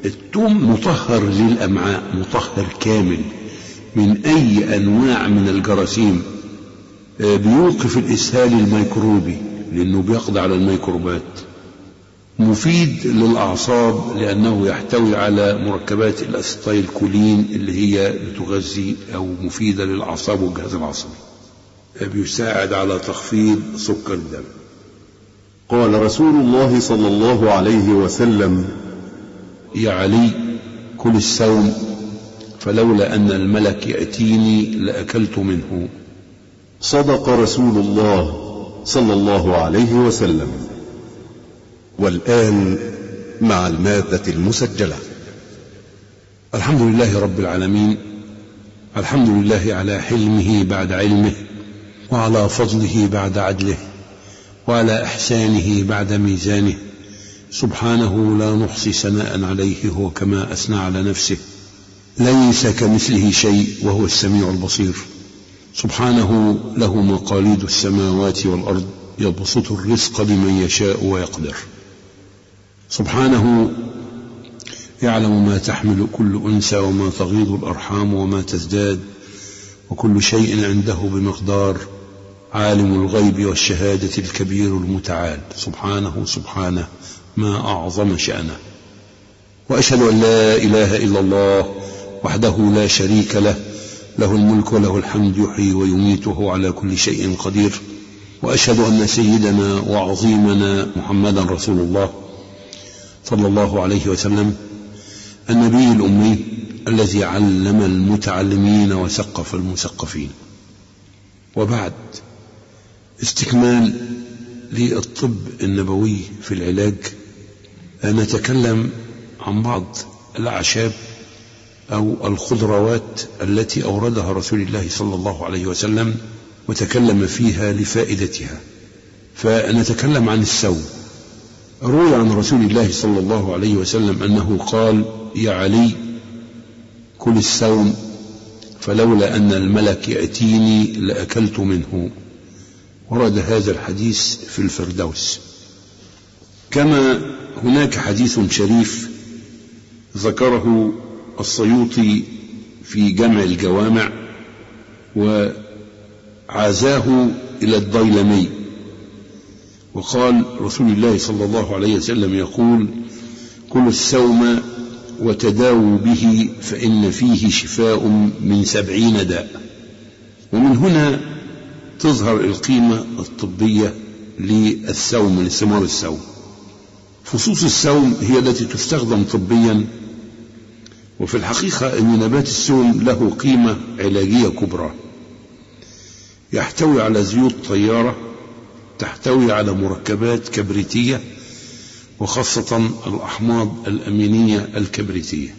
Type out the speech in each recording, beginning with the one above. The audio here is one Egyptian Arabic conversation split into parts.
التوم مطهر للأمعاء مطهر كامل من أي أنواع من الجراثيم بيوقف الإسهال الميكروبي لأنه بيقضي على الميكروبات مفيد للأعصاب لأنه يحتوي على مركبات الأسيتايل كولين اللي هي بتغذي أو مفيدة للأعصاب والجهاز العصبي بيساعد على تخفيض سكر الدم قال رسول الله صلى الله عليه وسلم يا علي كل السوم فلولا أن الملك يأتيني لأكلت منه صدق رسول الله صلى الله عليه وسلم والآن مع المادة المسجلة الحمد لله رب العالمين الحمد لله على حلمه بعد علمه وعلى فضله بعد عدله وعلى إحسانه بعد ميزانه سبحانه لا نحصي ثناء عليه هو كما أثنى على نفسه ليس كمثله شيء وهو السميع البصير سبحانه له مقاليد السماوات والأرض يبسط الرزق لمن يشاء ويقدر سبحانه يعلم ما تحمل كل أنثى وما تغيض الأرحام وما تزداد وكل شيء عنده بمقدار عالم الغيب والشهادة الكبير المتعال سبحانه سبحانه ما أعظم شأنه وأشهد أن لا إله إلا الله وحده لا شريك له له الملك وله الحمد يحيي ويميت وهو على كل شيء قدير وأشهد أن سيدنا وعظيمنا محمدا رسول الله صلى الله عليه وسلم النبي الأمي الذي علم المتعلمين وثقف المثقفين وبعد استكمال للطب النبوي في العلاج نتكلم عن بعض الأعشاب أو الخضروات التي أوردها رسول الله صلى الله عليه وسلم وتكلم فيها لفائدتها فنتكلم عن السوم روي عن رسول الله صلى الله عليه وسلم أنه قال يا علي كل السوم فلولا أن الملك يأتيني لأكلت منه ورد هذا الحديث في الفردوس كما هناك حديث شريف ذكره السيوطي في جمع الجوامع وعزاه إلى الضيلمي وقال رسول الله صلى الله عليه وسلم يقول كل السوم وتداووا به فإن فيه شفاء من سبعين داء ومن هنا تظهر القيمة الطبية للسوم لثمار السوم فصوص السوم هي التي تستخدم طبيا وفي الحقيقة أن نبات السوم له قيمة علاجية كبرى يحتوي على زيوت طيارة تحتوي على مركبات كبريتية وخاصة الأحماض الأمينية الكبريتية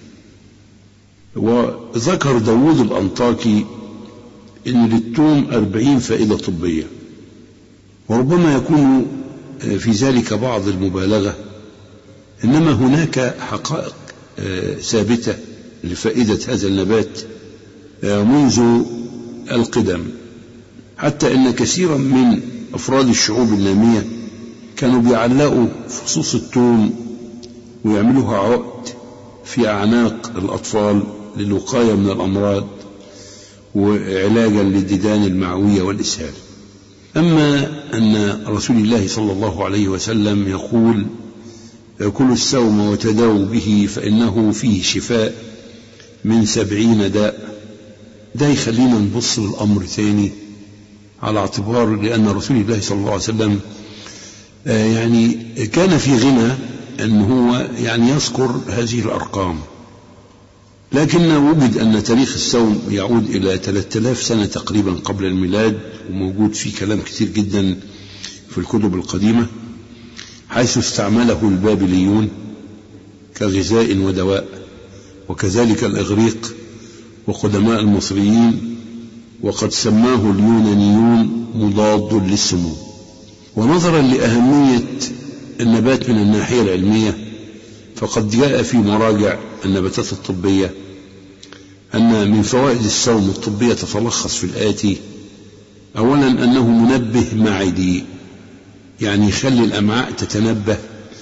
وذكر داود الأنطاكي أن للتوم أربعين فائدة طبية وربما يكون في ذلك بعض المبالغة إنما هناك حقائق ثابتة لفائدة هذا النبات منذ القدم حتى أن كثيرا من أفراد الشعوب النامية كانوا بيعلقوا فصوص التوم ويعملوها عقد في أعناق الأطفال للوقاية من الأمراض وعلاجا للديدان المعوية والإسهال أما أن رسول الله صلى الله عليه وسلم يقول كل السوم وتداووا به فإنه فيه شفاء من سبعين داء ده يخلينا نبص للأمر ثاني على اعتبار لأن رسول الله صلى الله عليه وسلم يعني كان في غنى أن هو يعني يذكر هذه الأرقام لكن وجد أن تاريخ السوم يعود إلى 3000 سنة تقريبا قبل الميلاد وموجود فيه كلام كثير جدا في الكتب القديمة حيث استعمله البابليون كغذاء ودواء وكذلك الإغريق وقدماء المصريين وقد سماه اليونانيون مضاد للسموم ونظرا لأهمية النبات من الناحية العلمية فقد جاء في مراجع النباتات الطبية أن من فوائد الصوم الطبية تتلخص في الآتي أولا أنه منبه معدي يعني يخلي الأمعاء تتنبه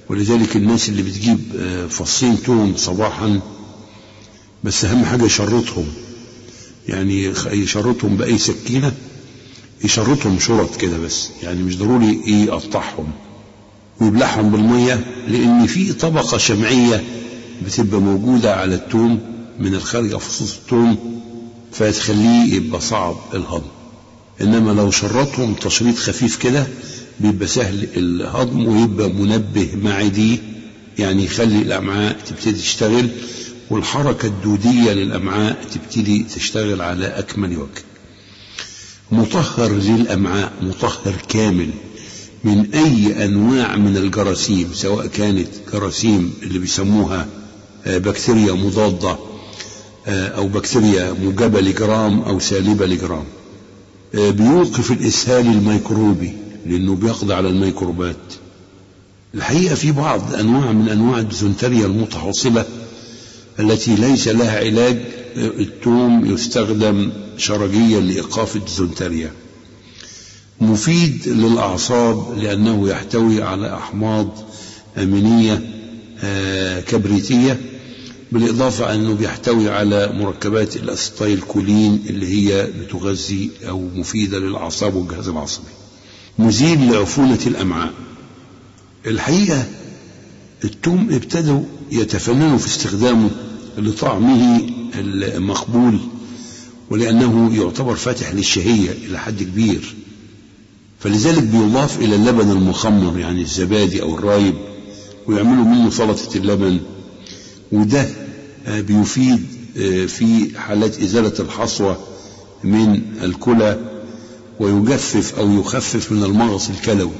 ولذلك الناس اللي بتجيب فصين توم صباحا بس أهم حاجة يشرطهم يعني يشرطهم بأي سكينة يشرطهم شرط كده بس يعني مش ضروري يقطعهم ويبلعهم بالمية لأن في طبقة شمعية بتبقى موجودة على التوم من الخارج فصوص التوم فتخليه يبقى صعب الهضم إنما لو شرطهم تشريط خفيف كده بيبقى سهل الهضم ويبقى منبه معدي يعني يخلي الأمعاء تبتدي تشتغل والحركة الدودية للأمعاء تبتدي تشتغل على أكمل وجه مطهر للأمعاء مطهر كامل من أي أنواع من الجراثيم سواء كانت جراثيم اللي بيسموها بكتيريا مضادة أو بكتيريا موجبة لجرام أو سالبة لجرام بيوقف الإسهال الميكروبي لأنه بيقضي على الميكروبات الحقيقة في بعض أنواع من أنواع الديزنتريا المتحوصلة التي ليس لها علاج التوم يستخدم شرجيا لإيقاف الديزنتريا مفيد للأعصاب لأنه يحتوي على أحماض أمينية كبريتية بالإضافة أنه بيحتوي على مركبات الأسيتايل كولين اللي هي بتغذي أو مفيدة للأعصاب والجهاز العصبي مزيل لعفونة الأمعاء الحقيقة التوم ابتدوا يتفننوا في استخدامه لطعمه المقبول ولأنه يعتبر فاتح للشهية إلى حد كبير فلذلك بيضاف إلى اللبن المخمر يعني الزبادي أو الرايب ويعملوا منه سلطة اللبن وده بيفيد في حالات إزالة الحصوة من الكلى ويجفف أو يخفف من المغص الكلوي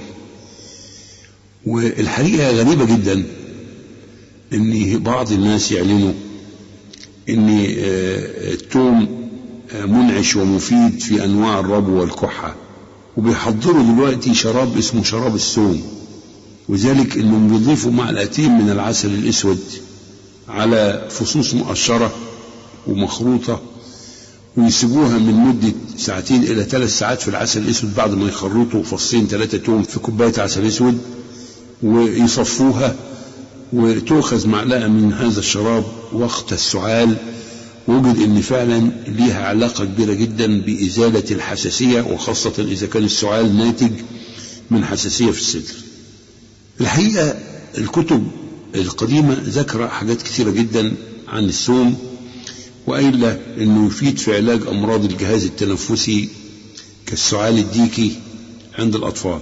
والحقيقة غريبة جدا ان بعض الناس يعلنوا ان التوم منعش ومفيد في انواع الربو والكحة وبيحضروا دلوقتي شراب اسمه شراب السوم وذلك انهم بيضيفوا معلقتين من العسل الاسود على فصوص مقشرة ومخروطة ويسيبوها من مدة ساعتين إلى ثلاث ساعات في العسل الأسود بعد ما يخرطوا فصين ثلاثة توم في كوباية عسل أسود ويصفوها وتؤخذ معلقة من هذا الشراب وقت السعال وجد ان فعلا ليها علاقة كبيرة جدا بإزالة الحساسية وخاصة إذا كان السعال ناتج من حساسية في الصدر الحقيقة الكتب القديمة ذكر حاجات كثيرة جدا عن السوم وقايلة انه يفيد في علاج امراض الجهاز التنفسي كالسعال الديكي عند الاطفال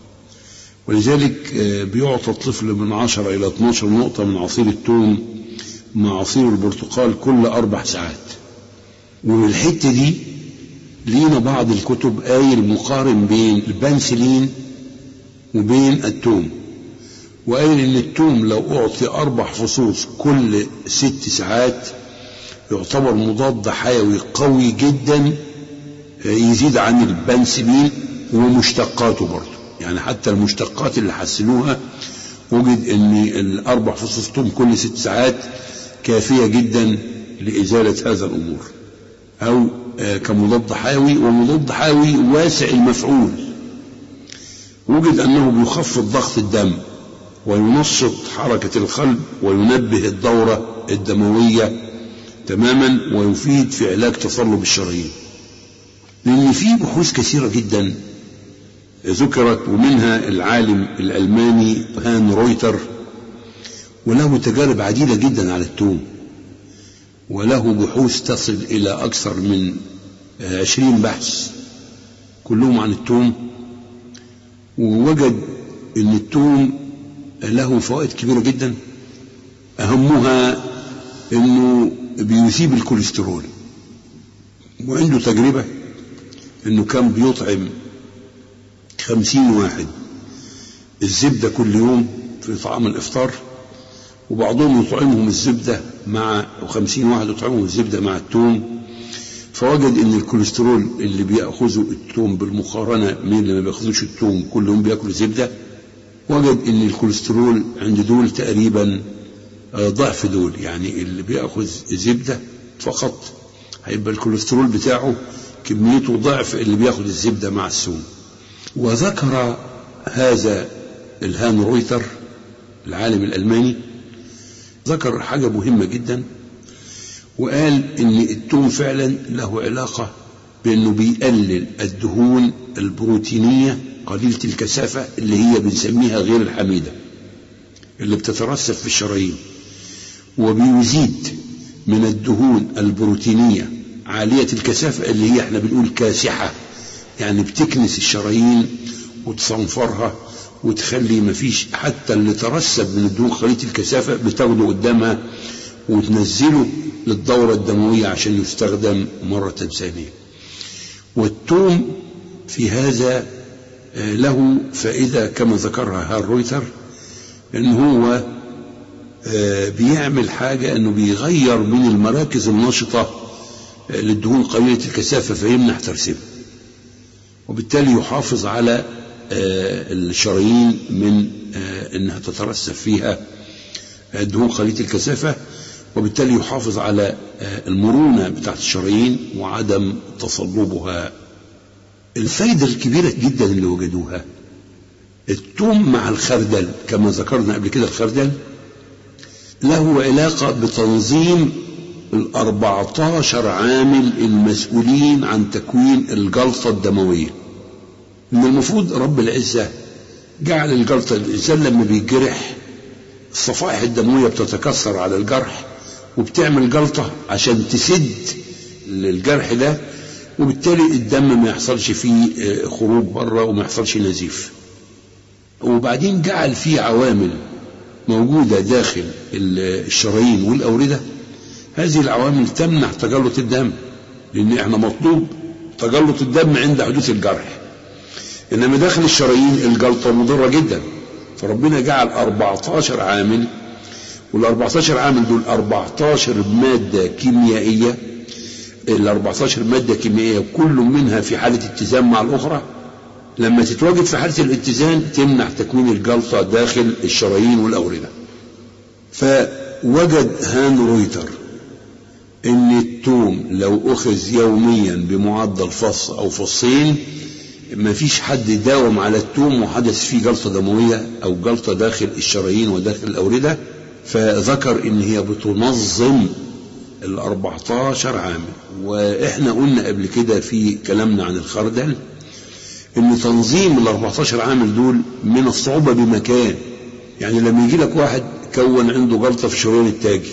ولذلك بيعطى الطفل من 10 إلى 12 نقطة من عصير التوم مع عصير البرتقال كل أربع ساعات ومن الحتة دي لينا بعض الكتب قايل مقارن بين البنسلين وبين التوم وقايل ان التوم لو اعطي اربع فصوص كل ست ساعات يعتبر مضاد حيوي قوي جدا يزيد عن البنسلين ومشتقاته برضه يعني حتى المشتقات اللي حسنوها وجد ان الاربع فصوص توم كل ست ساعات كافيه جدا لازاله هذا الامور او كمضاد حيوي ومضاد حيوي واسع المفعول وجد انه بيخفض ضغط الدم وينشط حركه القلب وينبه الدوره الدمويه تماما ويفيد في علاج تصلب الشرايين لان في بحوث كثيره جدا ذكرت ومنها العالم الألماني هان رويتر وله تجارب عديدة جدا على التوم وله بحوث تصل إلى أكثر من عشرين بحث كلهم عن التوم ووجد أن التوم له فوائد كبيرة جدا أهمها أنه بيثيب الكوليسترول وعنده تجربة أنه كان بيطعم خمسين واحد الزبدة كل يوم في طعام الإفطار وبعضهم يطعمهم الزبدة مع وخمسين واحد يطعمهم الزبدة مع التوم فوجد ان الكوليسترول اللي بياخذه التوم بالمقارنه من اللي ما بياخذوش التوم كل يوم بياكلوا زبده وجد ان الكوليسترول عند دول تقريبا ضعف دول يعني اللي بياخذ زبده فقط هيبقى الكوليسترول بتاعه كميته ضعف اللي بياخذ الزبده مع السوم وذكر هذا الهان رويتر العالم الألماني ذكر حاجة مهمة جدا وقال إن التوم فعلا له علاقة بأنه بيقلل الدهون البروتينية قليلة الكثافة اللي هي بنسميها غير الحميدة اللي بتترسب في الشرايين وبيزيد من الدهون البروتينية عالية الكثافة اللي هي احنا بنقول كاسحة يعني بتكنس الشرايين وتصنفرها وتخلي مفيش حتى اللي ترسب من الدهون قليلة الكثافة بتاخده قدامها وتنزله للدورة الدموية عشان يستخدم مرة ثانية والتوم في هذا له فائدة كما ذكرها هال رويتر ان هو بيعمل حاجة انه بيغير من المراكز النشطة للدهون قليلة الكثافة فيمنع ترسيبها وبالتالي يحافظ على الشرايين من انها تترسب فيها دهون قليلة الكثافة وبالتالي يحافظ على المرونة بتاعت الشرايين وعدم تصلبها الفايدة الكبيرة جدا اللي وجدوها التوم مع الخردل كما ذكرنا قبل كده الخردل له علاقة بتنظيم الأربعتاشر عامل المسؤولين عن تكوين الجلطة الدموية من المفروض رب العزة جعل الجلطة الإنسان لما بيجرح الصفائح الدموية بتتكسر على الجرح وبتعمل جلطة عشان تسد الجرح ده وبالتالي الدم ما يحصلش فيه خروج بره وما يحصلش نزيف وبعدين جعل فيه عوامل موجودة داخل الشرايين والأوردة هذه العوامل تمنع تجلط الدم لأن احنا مطلوب تجلط الدم عند حدوث الجرح إنما داخل الشرايين الجلطة مضرة جدا فربنا جعل 14 عامل وال 14 عامل دول 14 مادة كيميائية ال 14 مادة كيميائية كل منها في حالة اتزان مع الأخرى لما تتواجد في حالة الاتزان تمنع تكوين الجلطة داخل الشرايين والأوردة فوجد هان رويتر ان التوم لو اخذ يوميا بمعدل فص او فصين ما فيش حد داوم على التوم وحدث فيه جلطة دموية او جلطة داخل الشرايين وداخل الاوردة فذكر ان هي بتنظم ال 14 عامل واحنا قلنا قبل كده في كلامنا عن الخردل ان تنظيم ال 14 عامل دول من الصعوبة بمكان يعني لما يجي لك واحد كون عنده جلطة في شريان التاجي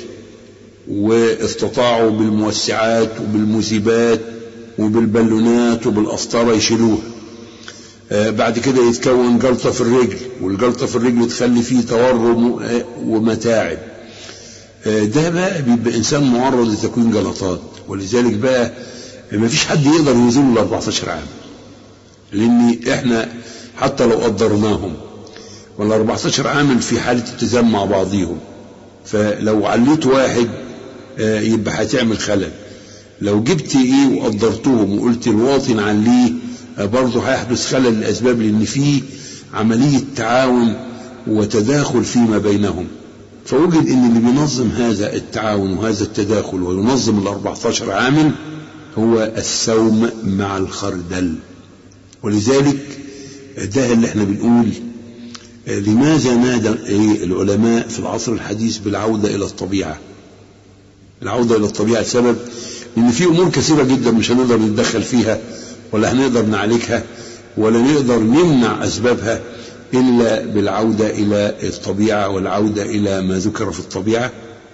واستطاعوا بالموسعات وبالمذيبات وبالبالونات وبالقسطرة يشيلوها آه بعد كده يتكون جلطة في الرجل والجلطة في الرجل تخلي فيه تورم ومتاعب آه ده بقى بيبقى إنسان معرض لتكوين جلطات ولذلك بقى ما فيش حد يقدر يزيل ال 14 عام لأن إحنا حتى لو قدرناهم وال 14 عامل في حالة اتزان مع بعضيهم فلو عليت واحد يبقى هتعمل خلل لو جبت ايه وقدرتهم وقلت الواطن عليه برضه هيحدث خلل لاسباب لان في عمليه تعاون وتداخل فيما بينهم فوجد ان اللي بينظم هذا التعاون وهذا التداخل وينظم ال 14 عامل هو الثوم مع الخردل ولذلك ده اللي احنا بنقول لماذا نادى العلماء في العصر الحديث بالعودة إلى الطبيعة العودة إلى الطبيعة سبب إن في أمور كثيرة جدا مش هنقدر نتدخل فيها ولا هنقدر نعالجها ولا نقدر نمنع أسبابها إلا بالعودة إلى الطبيعة والعودة إلى ما ذكر في الطبيعة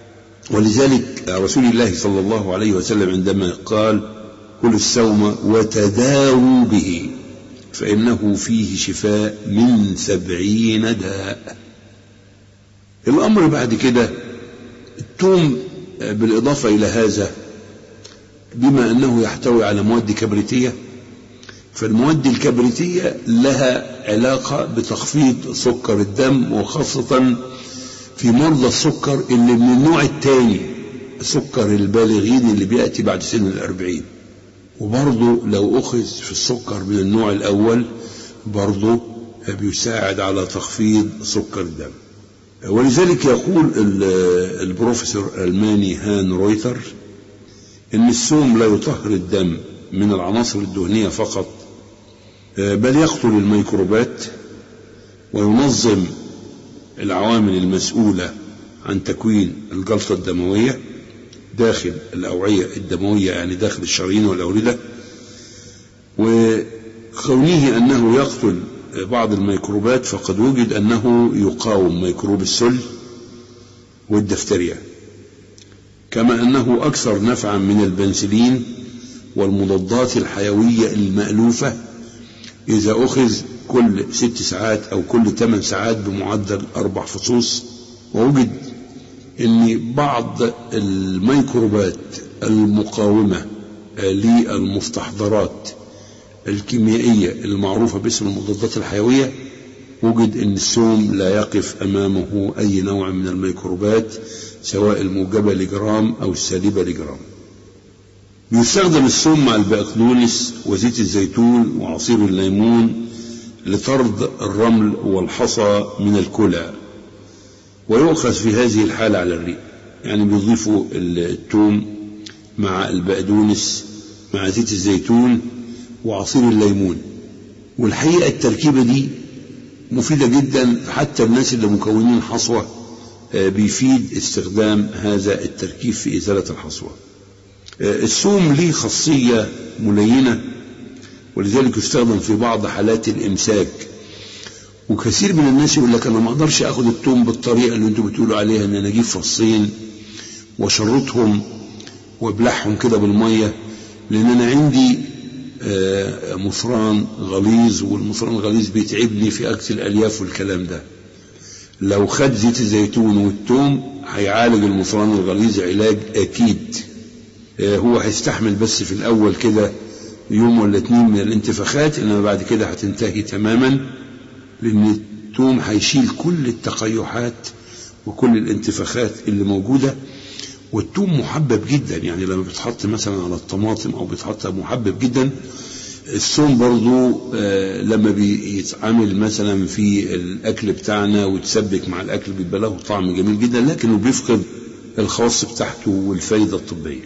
ولذلك رسول الله صلى الله عليه وسلم عندما قال كل السوم وتداووا به فإنه فيه شفاء من سبعين داء الأمر بعد كده التوم بالإضافة إلى هذا بما أنه يحتوي على مواد كبريتية فالمواد الكبريتية لها علاقة بتخفيض سكر الدم وخاصة في مرضى السكر اللي من النوع الثاني سكر البالغين اللي بيأتي بعد سن الأربعين وبرضه لو أخذ في السكر من النوع الأول برضه بيساعد على تخفيض سكر الدم ولذلك يقول البروفيسور الألماني هان رويتر إن السوم لا يطهر الدم من العناصر الدهنية فقط بل يقتل الميكروبات وينظم العوامل المسؤولة عن تكوين الجلطة الدموية داخل الأوعية الدموية يعني داخل الشرايين والأوردة وكونه أنه يقتل بعض الميكروبات فقد وجد أنه يقاوم ميكروب السل والدفتريا كما أنه أكثر نفعا من البنسلين والمضادات الحيوية المألوفة إذا أخذ كل ست ساعات أو كل ثمان ساعات بمعدل أربع فصوص ووجد أن بعض الميكروبات المقاومة للمستحضرات الكيميائية المعروفة باسم المضادات الحيوية وجد أن السوم لا يقف أمامه أي نوع من الميكروبات سواء الموجبة لجرام أو السالبة لجرام يستخدم السم مع البقدونس وزيت الزيتون وعصير الليمون لطرد الرمل والحصى من الكلى ويؤخذ في هذه الحالة على الريق يعني بيضيفوا الثوم مع البقدونس مع زيت الزيتون وعصير الليمون والحقيقة التركيبة دي مفيدة جدا حتى الناس اللي مكونين حصوة بيفيد استخدام هذا التركيب في إزالة الحصوة الثوم ليه خاصية ملينة ولذلك يستخدم في بعض حالات الإمساك وكثير من الناس يقول لك أنا ما أقدرش أخد الثوم بالطريقة اللي أنتم بتقولوا عليها إن أنا أجيب فصين وأشرطهم وأبلعهم كده بالمية لأن أنا عندي مصران غليظ والمصران الغليظ بيتعبني في أكل الألياف والكلام ده لو خد زيت الزيتون والثوم هيعالج المصران الغليظ علاج أكيد هو هيستحمل بس في الأول كده يوم ولا اتنين من الانتفاخات إنما بعد كده هتنتهي تماما لأن الثوم هيشيل كل التقيحات وكل الانتفاخات اللي موجودة والثوم محبب جدا يعني لما بيتحط مثلا على الطماطم أو بيتحط محبب جدا الثوم برضو آه لما بيتعامل مثلا في الأكل بتاعنا وتسبك مع الأكل بيبقى له طعم جميل جدا لكنه بيفقد الخاص بتاعته والفايدة الطبية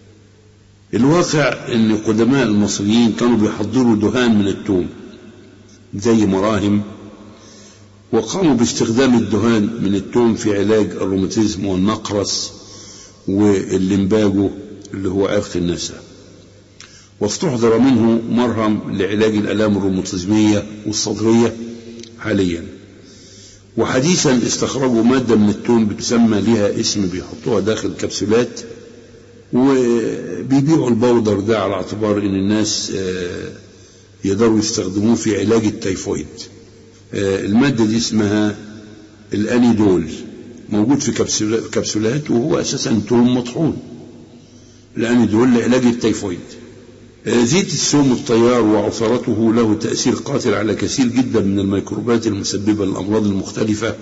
الواقع ان قدماء المصريين كانوا بيحضروا دهان من الثوم زي مراهم وقاموا باستخدام الدهان من الثوم في علاج الروماتيزم والنقرس واللمباجو اللي هو عرق النسا واستحضر منه مرهم لعلاج الآلام الروماتيزمية والصدرية حاليا وحديثا استخرجوا مادة من الثوم بتسمى لها اسم بيحطوها داخل كبسولات وبيبيعوا البودر ده على اعتبار ان الناس يقدروا يستخدموه في علاج التيفويد المادة دي اسمها الانيدول موجود في كبسولات وهو اساسا توم مطحون الانيدول لعلاج التيفويد زيت السوم الطيار وعصارته له تأثير قاتل على كثير جدا من الميكروبات المسببة للأمراض المختلفة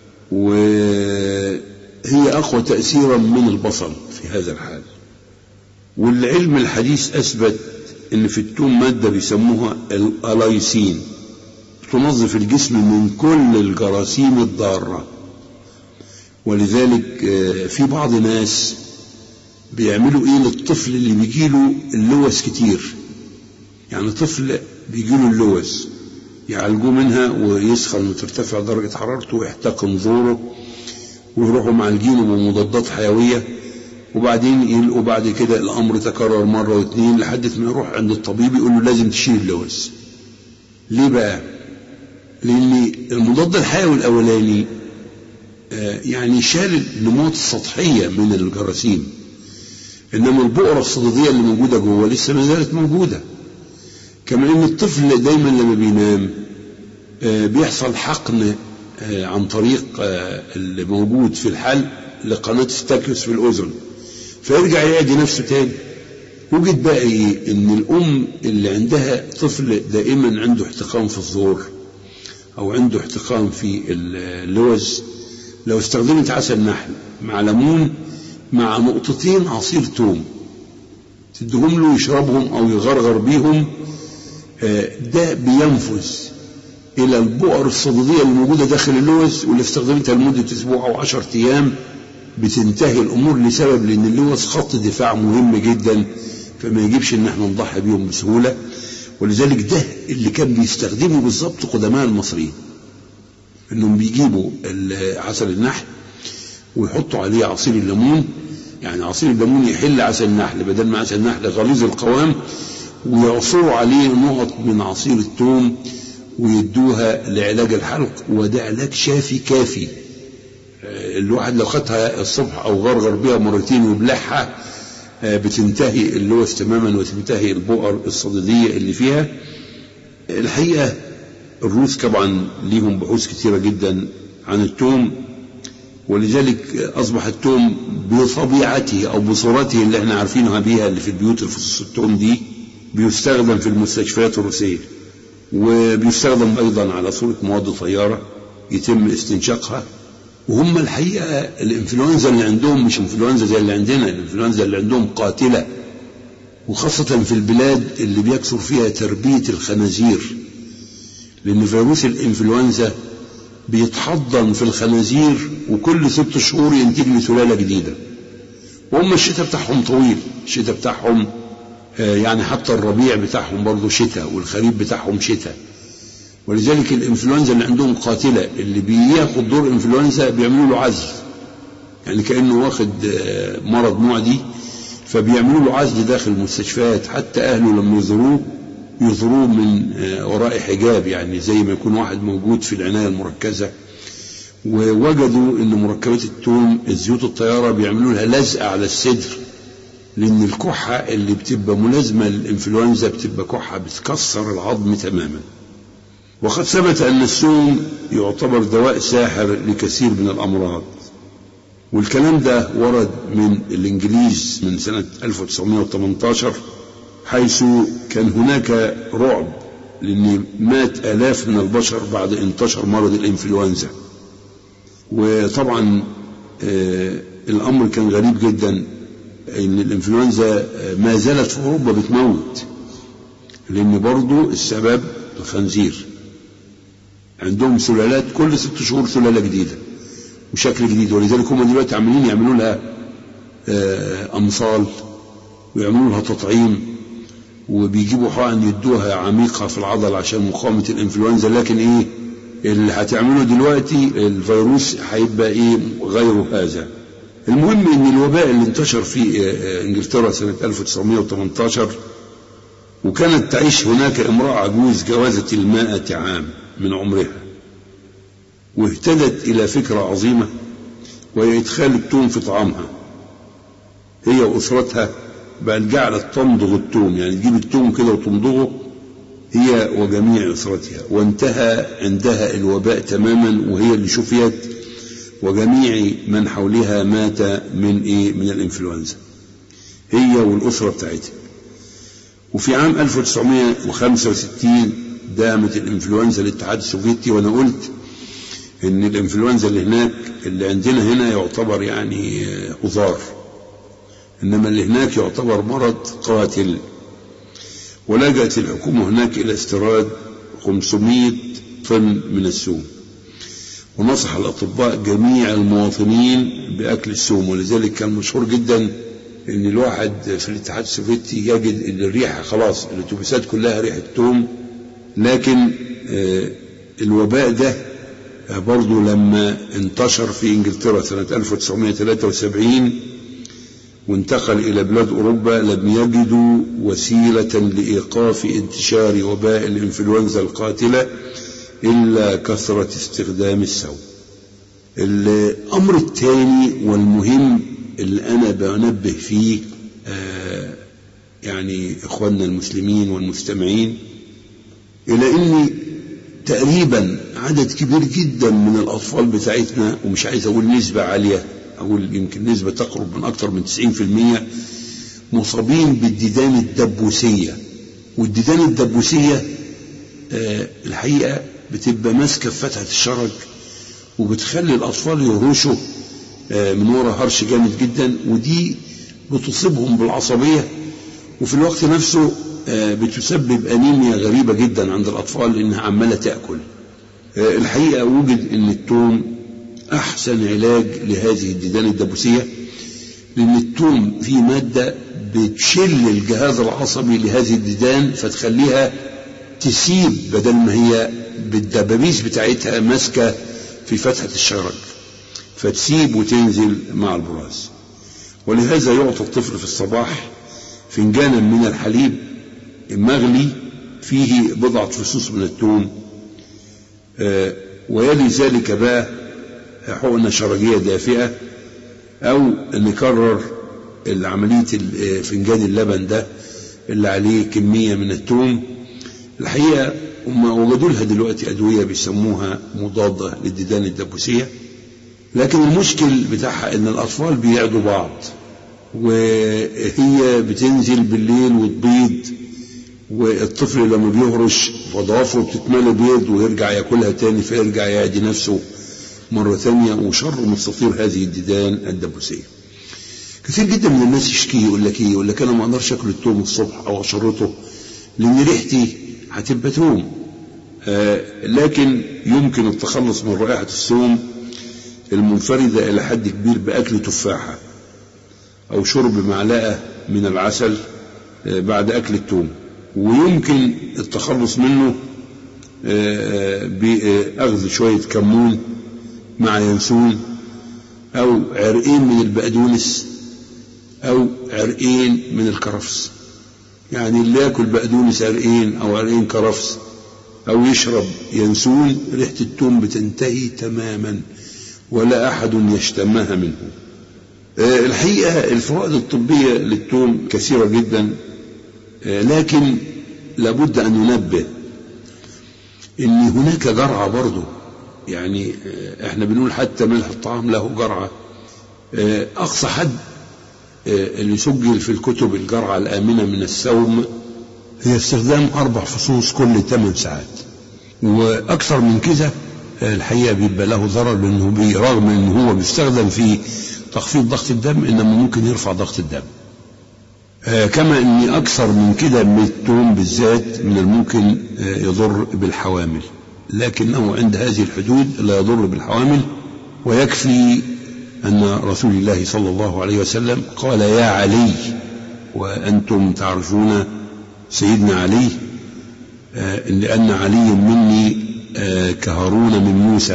وهي أقوى تأثيرا من البصل في هذا الحال والعلم الحديث أثبت أن في التوم مادة بيسموها الألايسين تنظف الجسم من كل الجراثيم الضارة ولذلك في بعض ناس بيعملوا ايه للطفل اللي بيجيله اللوز كتير يعني طفل بيجيله اللوز يعالجوه منها ويسخن وترتفع درجة حرارته ويحتقن زوره ويروحوا معالجينه بمضادات حيوية وبعدين يلقوا بعد كده الأمر تكرر مرة واثنين لحد ما يروح عند الطبيب يقول له لازم تشيل اللوز ليه بقى؟ لأن المضاد الحيوي الأولاني يعني شال النموات السطحية من الجراثيم إنما البؤرة الصديدية اللي موجودة جوه لسه ما زالت موجودة كما إن الطفل دايما لما بينام بيحصل حقن عن طريق اللي موجود في الحلق لقناة ستاكيوس في الأذن فيرجع يعدي نفسه تاني وجد بقى إيه إن الأم اللي عندها طفل دائما عنده احتقان في الزور أو عنده احتقان في اللوز لو استخدمت عسل نحل مع ليمون مع نقطتين عصير توم تديهم له يشربهم او يغرغر بيهم ده بينفذ الى البؤر الصديديه اللي موجوده داخل اللوز واللي استخدمتها لمده اسبوع او 10 ايام بتنتهي الامور لسبب لان اللوز خط دفاع مهم جدا فما يجيبش ان احنا نضحي بيهم بسهوله ولذلك ده اللي كان بيستخدمه بالظبط قدماء المصريين انهم بيجيبوا ال- عسل النحل ويحطوا عليه عصير الليمون يعني عصير الليمون يحل عسل النحل بدل ما عسل النحل غليظ القوام ويعصروا عليه نقط من عصير الثوم ويدوها لعلاج الحلق وده علاج شافي كافي آه، الواحد لو خدها الصبح او غرغر بيها مرتين وبلعها آه، بتنتهي اللوث تماما وتنتهي البؤر الصديديه اللي فيها الحقيقه الروس طبعا ليهم بحوث كثيره جدا عن التوم ولذلك اصبح التوم بطبيعته او بصورته اللي احنا عارفينها بيها اللي في البيوت الفصوص التوم دي بيستخدم في المستشفيات الروسيه وبيستخدم ايضا على صوره مواد طياره يتم استنشاقها وهم الحقيقه الانفلونزا اللي عندهم مش انفلونزا زي اللي عندنا الانفلونزا اللي عندهم قاتله وخاصه في البلاد اللي بيكثر فيها تربيه الخنازير لان فيروس الانفلونزا بيتحضن في الخنازير وكل ست شهور ينتج لي سلاله جديده وهم الشتاء بتاعهم طويل الشتاء بتاعهم آه، يعني حتى الربيع بتاعهم برضه شتاء والخريف بتاعهم شتاء ولذلك الانفلونزا اللي عندهم قاتله اللي بياخد دور انفلونزا بيعملوا له عزل يعني كانه واخد آه، مرض معدي فبيعملوا له عزل داخل المستشفيات حتى اهله لما يزوروه يزوروه من آه، وراء حجاب يعني زي ما يكون واحد موجود في العنايه المركزه ووجدوا ان مركبات التوم الزيوت الطياره بيعملوا لها لزقه على الصدر لان الكحه اللي بتبقى ملازمه للانفلونزا بتبقى كحه بتكسر العظم تماما وقد ثبت ان السوم يعتبر دواء ساحر لكثير من الامراض والكلام ده ورد من الانجليز من سنه 1918 حيث كان هناك رعب لان مات الاف من البشر بعد انتشر مرض الانفلونزا وطبعا آه، الامر كان غريب جدا ان الانفلونزا آه، ما زالت في اوروبا بتموت لان برضو السبب الخنزير عندهم سلالات كل ست شهور سلاله جديده وشكل جديد ولذلك هم دلوقتي عاملين يعملوا لها آه، امصال ويعملوا لها تطعيم وبيجيبوا حقن يدوها عميقه في العضل عشان مقاومه الانفلونزا لكن ايه اللي هتعمله دلوقتي الفيروس هيبقى ايه غير هذا المهم ان الوباء اللي انتشر في آه، انجلترا سنه 1918 وكانت تعيش هناك امراه عجوز جاوزت المائة عام من عمرها واهتدت الى فكره عظيمه وهي ادخال التوم في طعامها هي واسرتها بل جعلت تمضغ التوم يعني تجيب التوم كده وتمضغه هي وجميع اسرتها وانتهى عندها الوباء تماما وهي اللي شفيت وجميع من حولها مات من ايه من الانفلونزا هي والاسره بتاعتها وفي عام 1965 دامت الانفلونزا الاتحاد السوفيتي وانا قلت ان الانفلونزا اللي هناك اللي عندنا هنا يعتبر يعني آه، هزار انما اللي هناك يعتبر مرض قاتل ولجأت الحكومة هناك إلى استيراد 500 طن من السوم ونصح الأطباء جميع المواطنين بأكل السوم ولذلك كان مشهور جدا إن الواحد في الاتحاد السوفيتي يجد إن الريحة خلاص الأتوبيسات كلها ريحة توم لكن آه، الوباء ده آه، برضو لما انتشر في إنجلترا سنة 1973 وانتقل إلى بلاد أوروبا لم يجدوا وسيلة لإيقاف انتشار وباء الإنفلونزا القاتلة إلا كثرة استخدام السوم الأمر الثاني والمهم اللي أنا بنبه فيه آه يعني إخواننا المسلمين والمستمعين إلى أن تقريبا عدد كبير جدا من الأطفال بتاعتنا ومش عايز أقول نسبة عالية أقول يمكن نسبة تقرب من أكثر من 90% مصابين بالديدان الدبوسية والديدان الدبوسية آه الحقيقة بتبقى ماسكة في فتحة الشرج وبتخلي الأطفال يهرشوا آه من ورا هرش جامد جدا ودي بتصيبهم بالعصبية وفي الوقت نفسه آه بتسبب أنيميا غريبة جدا عند الأطفال لأنها عمالة تأكل الحقيقة وجد أن التوم أحسن علاج لهذه الديدان الدبوسية لأن التوم فيه مادة بتشل الجهاز العصبي لهذه الديدان فتخليها تسيب بدل ما هي بالدبابيس بتاعتها ماسكة في فتحة الشرج فتسيب وتنزل مع البراز ولهذا يعطى الطفل في الصباح فنجانا من الحليب مغلي فيه بضعة فصوص من الثوم آه، ويلي ذلك بقى حقنة شرجية دافئة أو نكرر عملية فنجان اللبن ده اللي عليه كمية من الثوم الحقيقة هم وجدوا لها دلوقتي أدوية بيسموها مضادة للديدان الدبوسية لكن المشكل بتاعها إن الأطفال بيعدوا بعض وهي بتنزل بالليل وتبيض والطفل لما بيهرش وضوافره بتتملى بيض ويرجع ياكلها تاني فيرجع يعدي نفسه مرة ثانية وشر مستطير هذه الديدان الدبوسية كثير جدا من الناس يشكي يقول لك ايه يقول لك انا ما اقدرش اكل التوم الصبح او اشرطه لان ريحتي هتبقى توم آه لكن يمكن التخلص من رائحة الثوم المنفردة إلى حد كبير بأكل تفاحة أو شرب معلقة من العسل آه بعد أكل التوم ويمكن التخلص منه آه بأخذ شوية كمون مع ينسون أو عرقين من البقدونس أو عرقين من الكرفس يعني اللي ياكل بقدونس عرقين أو عرقين كرفس أو يشرب ينسون ريحة التوم بتنتهي تماما ولا أحد يشتمها منه الحقيقة الفوائد الطبية للتوم كثيرة جدا لكن لابد أن ننبه إن هناك جرعة برضه يعني احنا بنقول حتى ملح الطعام له جرعة أقصى حد اللي سجل في الكتب الجرعة الآمنة من السوم هي استخدام أربع فصوص كل 8 ساعات وأكثر من كده الحقيقة بيبقى له ضرر لأنه رغم أنه هو بيستخدم في تخفيض ضغط الدم إنما ممكن يرفع ضغط الدم كما أن أكثر من كده من التوم بالذات من الممكن يضر بالحوامل لكنه عند هذه الحدود لا يضر بالحوامل ويكفي أن رسول الله صلى الله عليه وسلم قال يا علي وأنتم تعرفون سيدنا علي لأن علي مني كهارون من موسى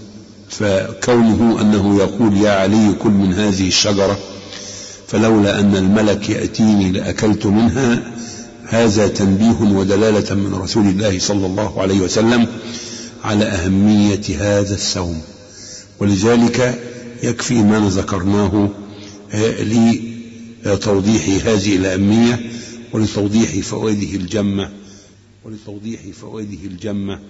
فكونه أنه يقول يا علي كل من هذه الشجرة فلولا أن الملك يأتيني لأكلت منها هذا تنبيه ودلالة من رسول الله صلى الله عليه وسلم على أهمية هذا الصوم ولذلك يكفي ما ذكرناه لتوضيح هذه الأهمية ولتوضيح فوائده الجمة ولتوضيح فوائده الجمة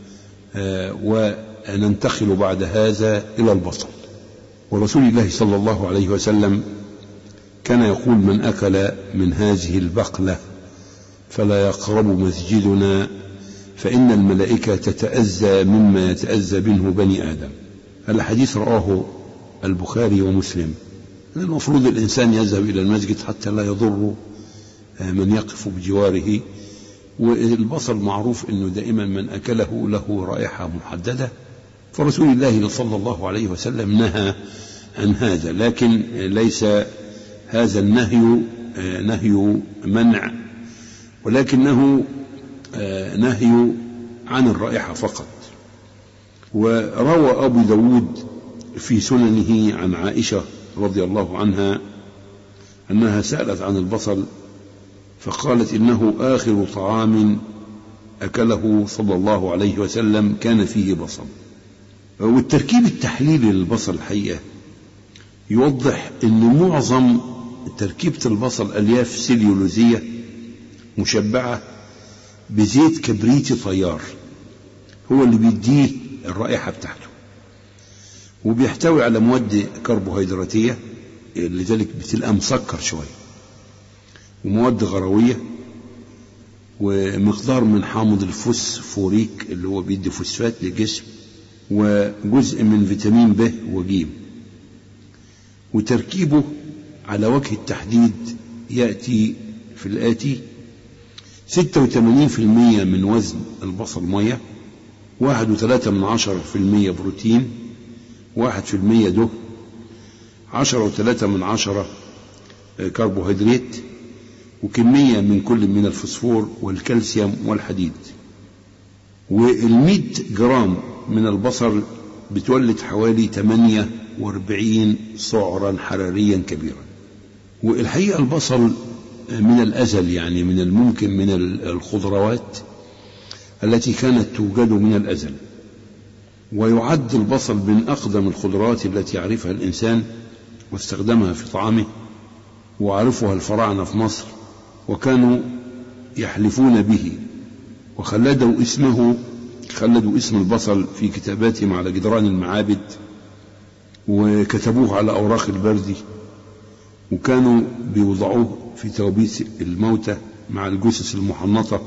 وننتقل بعد هذا إلى البصل ورسول الله صلى الله عليه وسلم كان يقول من أكل من هذه البقلة فلا يقرب مسجدنا فإن الملائكة تتأذى مما يتأذى منه بني آدم الحديث رواه البخاري ومسلم المفروض الإنسان يذهب إلى المسجد حتى لا يضر من يقف بجواره والبصل معروف أنه دائما من أكله له رائحة محددة فرسول الله صلى الله عليه وسلم نهى عن هذا لكن ليس هذا النهي نهي منع ولكنه نهي عن الرائحة فقط وروى أبو داود في سننه عن عائشة رضي الله عنها أنها سألت عن البصل فقالت إنه آخر طعام أكله صلى الله عليه وسلم كان فيه بصل والتركيب التحليلي للبصل الحقيقة يوضح أن معظم تركيبة البصل ألياف سليولوزية مشبعة بزيت كبريتي طيار هو اللي بيديه الرائحة بتاعته وبيحتوي على مواد كربوهيدراتية لذلك بتلقى مسكر شوية ومواد غروية ومقدار من حامض الفوسفوريك اللي هو بيدي فوسفات للجسم وجزء من فيتامين ب وجيم وتركيبه على وجه التحديد يأتي في الآتي 86% من وزن البصل مية واحد وثلاثة من عشرة في المية بروتين واحد في المية دهن عشرة وثلاثة من عشرة كربوهيدرات وكمية من كل من الفوسفور والكالسيوم والحديد والمئة جرام من البصل بتولد حوالي 48 سعرا حراريا كبيرا والحقيقة البصل من الأزل يعني من الممكن من الخضروات التي كانت توجد من الأزل ويعد البصل من أقدم الخضروات التي يعرفها الإنسان واستخدمها في طعامه وعرفها الفراعنة في مصر وكانوا يحلفون به وخلدوا اسمه خلدوا اسم البصل في كتاباتهم على جدران المعابد وكتبوه على أوراق البرد وكانوا بيوضعوه في توابيت الموتى مع الجثث المحنطة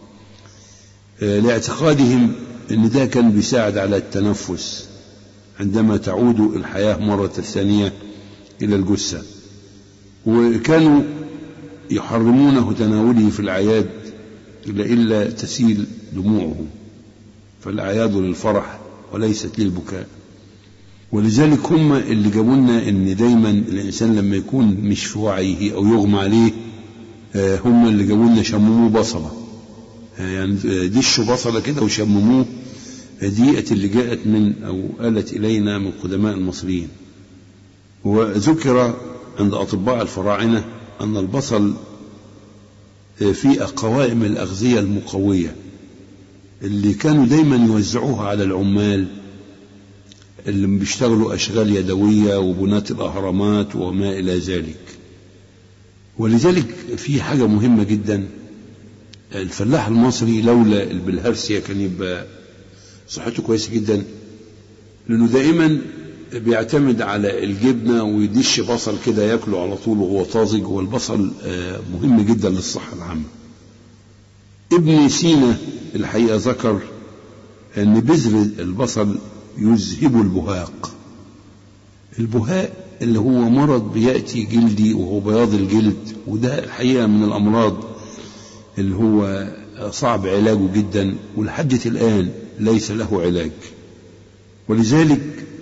لاعتقادهم ان ده كان بيساعد على التنفس عندما تعود الحياة مرة ثانية إلى الجثة وكانوا يحرمونه تناوله في الأعياد إلا تسيل دموعهم فالأعياد للفرح وليست للبكاء ولذلك هم اللي جابوا لنا ان دايما الانسان لما يكون مش في وعيه او يغمى عليه هم اللي جابوا لنا شمموه بصله يعني دشوا بصله كده وشمموه ديئة اللي جاءت من او آلت الينا من قدماء المصريين وذكر عند اطباء الفراعنه ان البصل في قوائم الاغذيه المقويه اللي كانوا دايما يوزعوها على العمال اللي بيشتغلوا أشغال يدوية وبنات الأهرامات وما إلى ذلك ولذلك في حاجة مهمة جدا الفلاح المصري لولا البلهارسيا كان يبقى صحته كويسة جدا لأنه دائما بيعتمد على الجبنة ويدش بصل كده ياكله على طول وهو طازج والبصل مهم جدا للصحة العامة ابن سينا الحقيقة ذكر أن بذر البصل يذهب البهاق البهاء اللي هو مرض بيأتي جلدي وهو بياض الجلد وده الحقيقة من الأمراض اللي هو صعب علاجه جدا ولحد الآن ليس له علاج ولذلك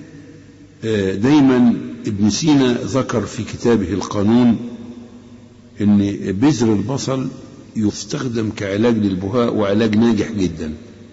دايما ابن سينا ذكر في كتابه القانون ان بذر البصل يستخدم كعلاج للبهاء وعلاج ناجح جدا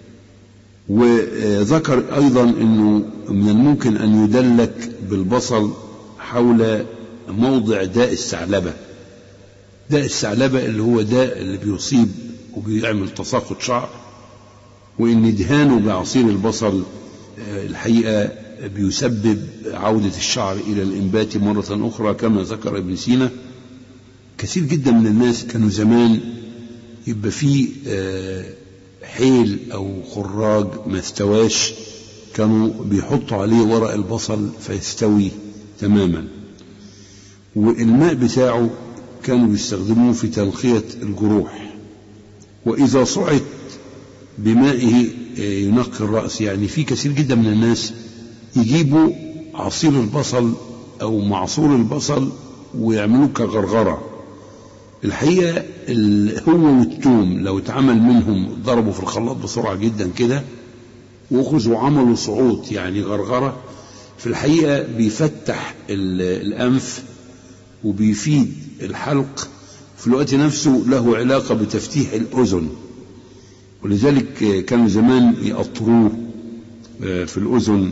وذكر أيضا أنه من الممكن أن يدلك بالبصل حول موضع داء الثعلبة داء الثعلبة اللي هو داء اللي بيصيب وبيعمل تساقط شعر وإن دهانه بعصير البصل الحقيقة بيسبب عودة الشعر إلى الإنبات مرة أخرى كما ذكر ابن سينا كثير جدا من الناس كانوا زمان يبقى فيه حيل او خراج ما استواش كانوا بيحطوا عليه ورق البصل فيستوي تماما والماء بتاعه كانوا بيستخدموه في تنقية الجروح وإذا صعد بمائه ينقي الرأس يعني في كثير جدا من الناس يجيبوا عصير البصل أو معصور البصل ويعملوه كغرغرة الحقيقة هو والثوم لو اتعمل منهم ضربوا في الخلاط بسرعة جدا كده وأخذوا وعملوا صعود يعني غرغرة في الحقيقة بيفتح الأنف وبيفيد الحلق في الوقت نفسه له علاقة بتفتيح الأذن ولذلك كانوا زمان يقطروه في الأذن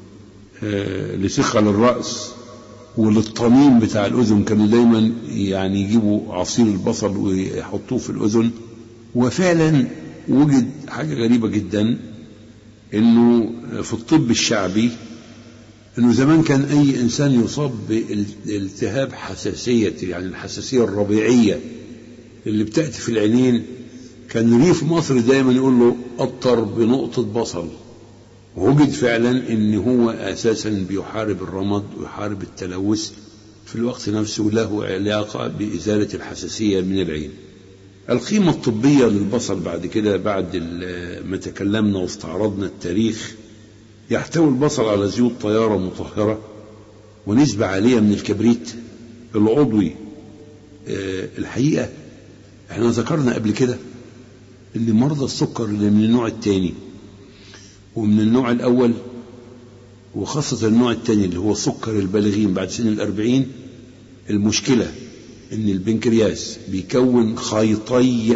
لثقل الرأس وللطمين بتاع الأذن كانوا دايما يعني يجيبوا عصير البصل ويحطوه في الأذن وفعلا وجد حاجة غريبة جدا انه في الطب الشعبي انه زمان كان اي انسان يصاب بالتهاب حساسية يعني الحساسية الربيعية اللي بتأتي في العينين كان ريف مصر دايما يقول له أطر بنقطة بصل ووجد فعلا ان هو اساسا بيحارب الرمد ويحارب التلوث في الوقت نفسه له علاقة بإزالة الحساسية من العين القيمة الطبية للبصل بعد كده بعد ما تكلمنا واستعرضنا التاريخ يحتوي البصل على زيوت طيارة مطهرة ونسبة عالية من الكبريت العضوي الحقيقة احنا ذكرنا قبل كده اللي مرضى السكر اللي من النوع الثاني ومن النوع الأول وخاصة النوع الثاني اللي هو سكر البالغين بعد سن الأربعين المشكلة إن البنكرياس بيكون خيطي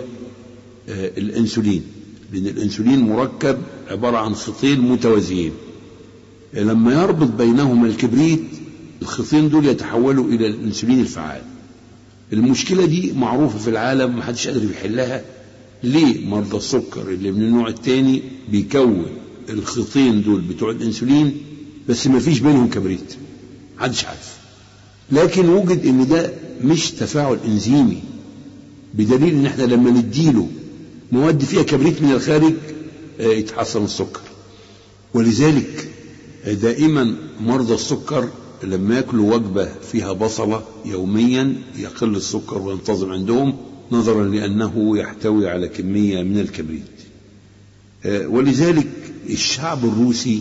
الأنسولين لأن الأنسولين مركب عبارة عن خطين متوازيين لما يربط بينهما الكبريت الخيطين دول يتحولوا إلى الأنسولين الفعال المشكلة دي معروفة في العالم محدش قادر يحلها ليه مرضى السكر اللي من النوع الثاني بيكون الخيطين دول بتوع الانسولين بس ما فيش بينهم كبريت محدش عارف لكن وجد ان ده مش تفاعل انزيمي بدليل ان احنا لما نديله مواد فيها كبريت من الخارج يتحسن السكر ولذلك دائما مرضى السكر لما ياكلوا وجبة فيها بصلة يوميا يقل السكر وينتظم عندهم نظرا لأنه يحتوي على كمية من الكبريت ولذلك الشعب الروسي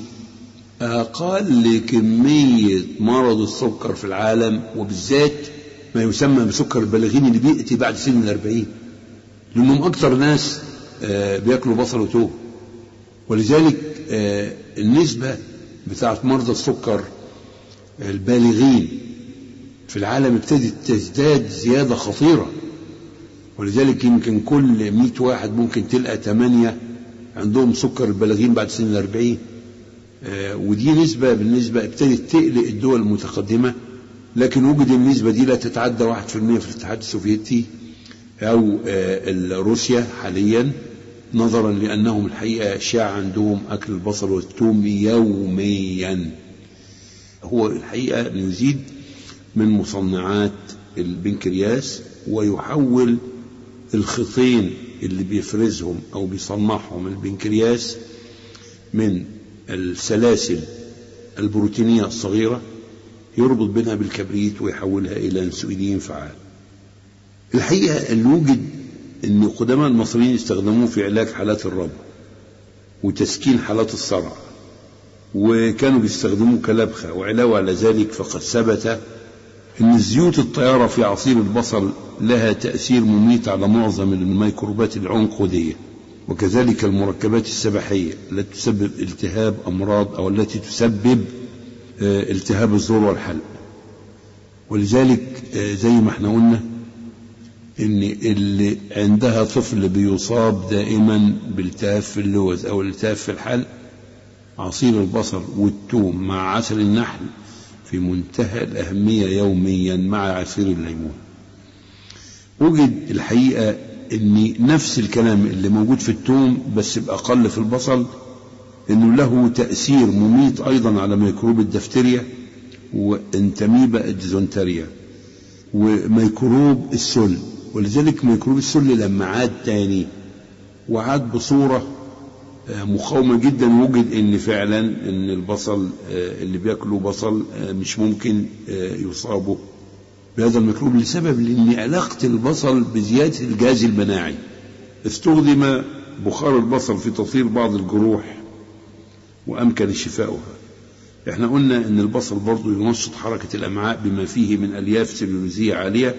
أقل كمية مرض السكر في العالم وبالذات ما يسمى بسكر البالغين اللي بيأتي بعد سن الأربعين لأنهم أكثر ناس بياكلوا بصل وتوم ولذلك النسبة بتاعت مرضى السكر البالغين في العالم ابتدت تزداد زيادة خطيرة ولذلك يمكن كل 100 واحد ممكن تلقى 8 عندهم سكر البالغين بعد سن الأربعين آه ودي نسبة بالنسبة ابتدت تقلق الدول المتقدمة لكن وجد النسبة دي لا تتعدى 1% في الاتحاد السوفيتي أو آه روسيا حاليا نظرا لأنهم الحقيقة شاع عندهم أكل البصل والثوم يوميا هو الحقيقة يزيد من مصنعات البنكرياس ويحول الخيطين اللي بيفرزهم أو بيصنعهم البنكرياس من السلاسل البروتينية الصغيرة يربط بينها بالكبريت ويحولها إلى انسولين فعال الحقيقة اللي وجد أن قدماء المصريين استخدموه في علاج حالات الربو وتسكين حالات الصرع وكانوا بيستخدموه كلبخة وعلاوة على ذلك فقد ثبت أن زيوت الطيارة في عصير البصل لها تأثير مميت على معظم الميكروبات العنقودية وكذلك المركبات السبحية التي تسبب التهاب أمراض أو التي تسبب التهاب الزور والحلق ولذلك زي ما احنا قلنا ان اللي عندها طفل بيصاب دائما بالتهاب في اللوز او التهاب في الحلق عصير البصل والثوم مع عسل النحل في منتهى الأهمية يوميا مع عصير الليمون وجد الحقيقة ان نفس الكلام اللي موجود في الثوم بس بأقل في البصل انه له تأثير مميت ايضا على ميكروب الدفتريا وانتميبا الديزونتريا وميكروب السل ولذلك ميكروب السل لما عاد تاني وعاد بصورة مقاومة جدا وجد ان فعلا ان البصل اللي بياكلوا بصل مش ممكن يصابوا بهذا الميكروب لسبب لان علاقة البصل بزيادة الجهاز المناعي استخدم بخار البصل في تطهير بعض الجروح وامكن شفاؤها احنا قلنا ان البصل برضه ينشط حركة الامعاء بما فيه من الياف سليولوزية عالية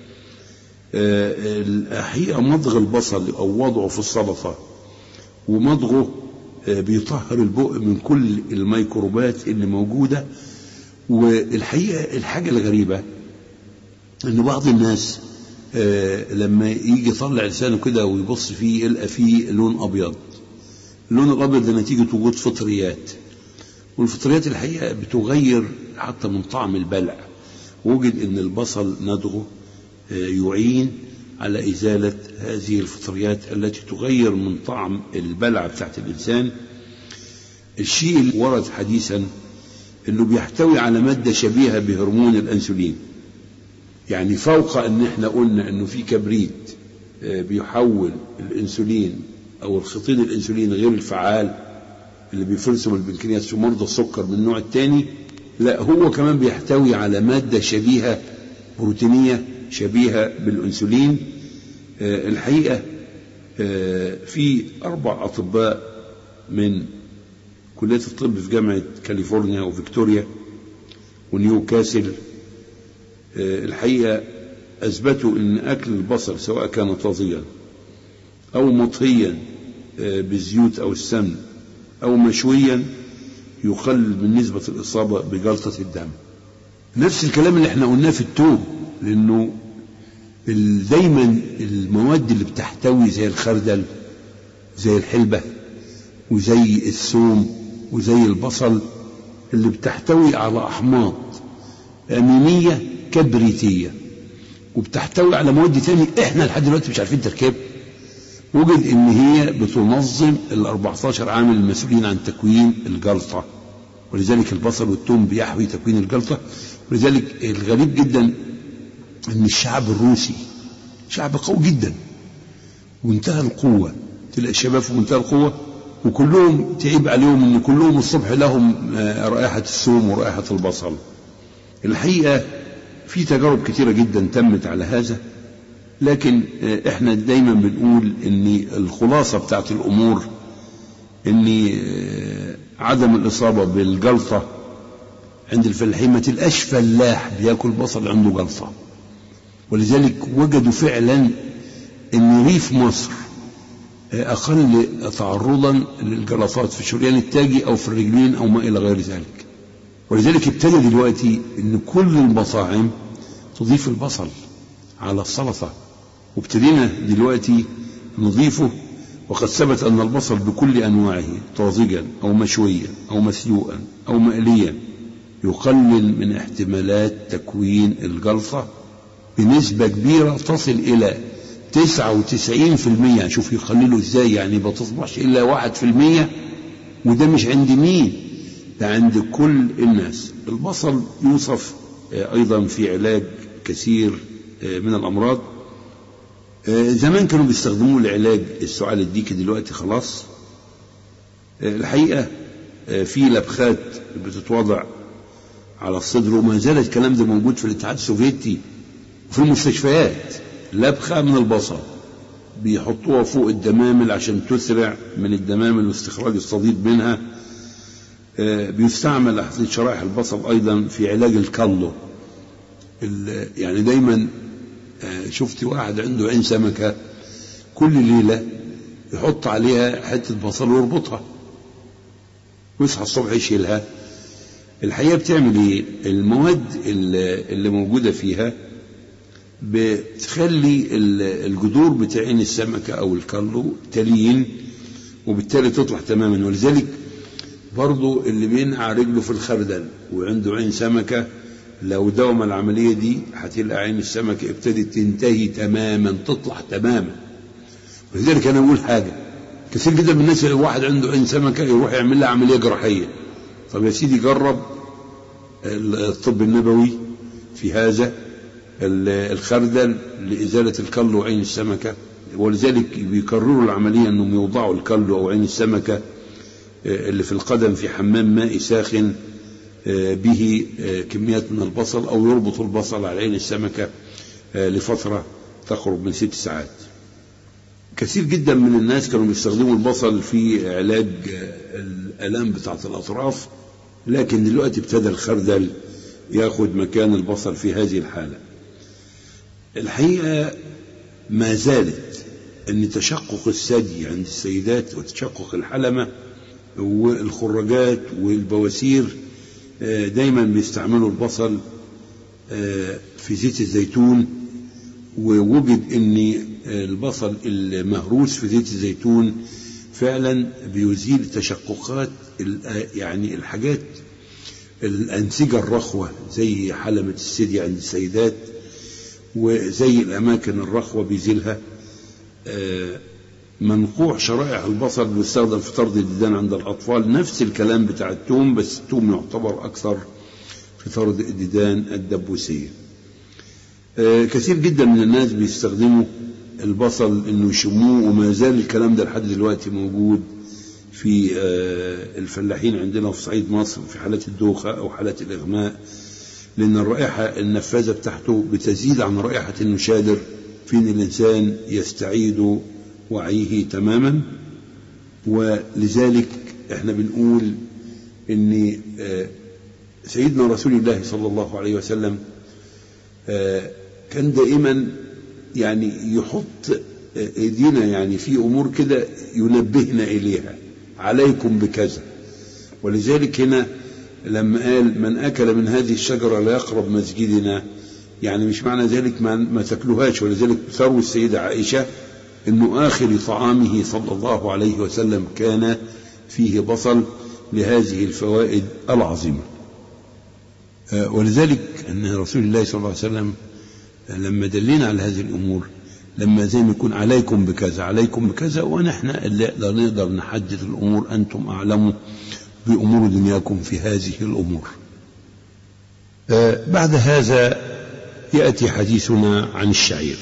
الحقيقة مضغ البصل او وضعه في السلطة ومضغه بيطهر البق من كل الميكروبات اللي موجودة والحقيقة الحاجة الغريبة ان بعض الناس لما يجي يطلع لسانه كده ويبص فيه يلقى فيه لون ابيض اللون الابيض ده نتيجة وجود فطريات والفطريات الحقيقة بتغير حتى من طعم البلع وجد ان البصل ندغه يعين على إزالة هذه الفطريات التي تغير من طعم البلعة بتاعت الإنسان الشيء اللي ورد حديثا أنه بيحتوي على مادة شبيهة بهرمون الأنسولين يعني فوق أن احنا قلنا أنه في كبريت بيحول الأنسولين أو الخطين الأنسولين غير الفعال اللي بيفرزهم البنكرياس في مرضى السكر من النوع الثاني لا هو كمان بيحتوي على مادة شبيهة بروتينية شبيهة بالأنسولين أه الحقيقة أه في أربع أطباء من كلية الطب في جامعة كاليفورنيا وفيكتوريا ونيوكاسل أه الحقيقة أثبتوا أن أكل البصل سواء كان طازيا أو مطهيا بالزيوت أو السمن أو مشويا يقلل من نسبة الإصابة بجلطة الدم نفس الكلام اللي احنا قلناه في التوم لانه دايما المواد اللي بتحتوي زي الخردل زي الحلبة وزي الثوم وزي البصل اللي بتحتوي على أحماض أمينية كبريتية وبتحتوي على مواد تانية احنا لحد دلوقتي مش عارفين تركيبها وجد ان هي بتنظم ال 14 عامل المسؤولين عن تكوين الجلطة ولذلك البصل والثوم بيحوي تكوين الجلطة ولذلك الغريب جدا ان الشعب الروسي شعب قوي جدا وانتهى القوة تلاقي الشباب في منتهى القوة وكلهم تعيب عليهم ان كلهم الصبح لهم رائحة الثوم ورائحة البصل الحقيقة في تجارب كثيرة جدا تمت على هذا لكن احنا دايما بنقول ان الخلاصة بتاعت الامور ان عدم الاصابة بالجلطة عند الفلاحين ما تلقاش فلاح بياكل بصل عنده جلطة ولذلك وجدوا فعلا ان ريف مصر اقل تعرضا للجلطات في الشريان التاجي او في الرجلين او ما الى غير ذلك ولذلك ابتدى دلوقتي ان كل المطاعم تضيف البصل على السلطه وابتدينا دلوقتي نضيفه وقد ثبت ان البصل بكل انواعه طازجا او مشويا او مسلوقا او مقليا يقلل من احتمالات تكوين الجلطه بنسبه كبيره تصل الى 99% شوف يقللوا ازاي يعني ما تصبحش الا 1% وده مش عند مين ده عند كل الناس البصل يوصف ايضا في علاج كثير من الامراض زمان كانوا بيستخدموه لعلاج السعال الديكي دلوقتي خلاص الحقيقه في لبخات بتتوضع على الصدر وما زال الكلام ده موجود في الاتحاد السوفيتي وفي المستشفيات لبخه من البصل بيحطوها فوق الدمامل عشان تسرع من الدمامل واستخراج الصديد منها بيستعمل أحذية شرائح البصل أيضا في علاج الكالو يعني دايما شفت واحد عنده عين سمكة كل ليلة يحط عليها حتة بصل ويربطها ويصحى الصبح يشيلها الحقيقة بتعمل ايه المواد اللي موجودة فيها بتخلي الجذور بتاع عين السمكة أو الكالو تلين وبالتالي تطلع تماما ولذلك برضو اللي بينقع رجله في الخردل وعنده عين سمكة لو داوم العملية دي هتلقى عين السمكة ابتدت تنتهي تماما تطلع تماما ولذلك أنا أقول حاجة كثير جدا من الناس لو واحد عنده عين سمكة يروح يعمل لها عملية جراحية طب يا سيدي جرب الطب النبوي في هذا الخردل لإزالة الكل وعين السمكة ولذلك بيكرروا العملية أنهم يوضعوا الكل أو عين السمكة اللي في القدم في حمام ماء ساخن به كميات من البصل أو يربط البصل على عين السمكة لفترة تقرب من ست ساعات كثير جدا من الناس كانوا بيستخدموا البصل في علاج الآلام بتاعة الأطراف لكن دلوقتي ابتدى الخردل ياخد مكان البصل في هذه الحالة الحقيقة ما زالت أن تشقق الثدي عند السيدات وتشقق الحلمة والخراجات والبواسير دايما بيستعملوا البصل في زيت الزيتون ووجد ان البصل المهروس في زيت الزيتون فعلا بيزيل تشققات يعني الحاجات الأنسجة الرخوة زي حلمة الثدي عند السيدات وزي الأماكن الرخوة بيزيلها منقوع شرائح البصل بيستخدم في طرد الديدان عند الأطفال نفس الكلام بتاع التوم بس التوم يعتبر أكثر في طرد الديدان الدبوسية كثير جدا من الناس بيستخدموا البصل انه يشموه وما زال الكلام ده لحد دلوقتي موجود في الفلاحين عندنا في صعيد مصر في حالات الدوخة أو حالات الإغماء لأن الرائحة النفاذة بتاعته بتزيد عن رائحة المشادر في أن الإنسان يستعيد وعيه تماما ولذلك احنا بنقول ان سيدنا رسول الله صلى الله عليه وسلم كان دائما يعني يحط ايدينا يعني في امور كده ينبهنا اليها عليكم بكذا ولذلك هنا لما قال من اكل من هذه الشجره لا يقرب مسجدنا يعني مش معنى ذلك ما, ما تاكلوهاش ولذلك تروي السيده عائشه انه اخر طعامه صلى الله عليه وسلم كان فيه بصل لهذه الفوائد العظيمة ولذلك أن رسول الله صلى الله عليه وسلم لما دلنا على هذه الأمور لما زي ما يكون عليكم بكذا عليكم بكذا ونحن اللي نقدر نحدد الأمور أنتم أعلموا بأمور دنياكم في هذه الأمور بعد هذا يأتي حديثنا عن الشعير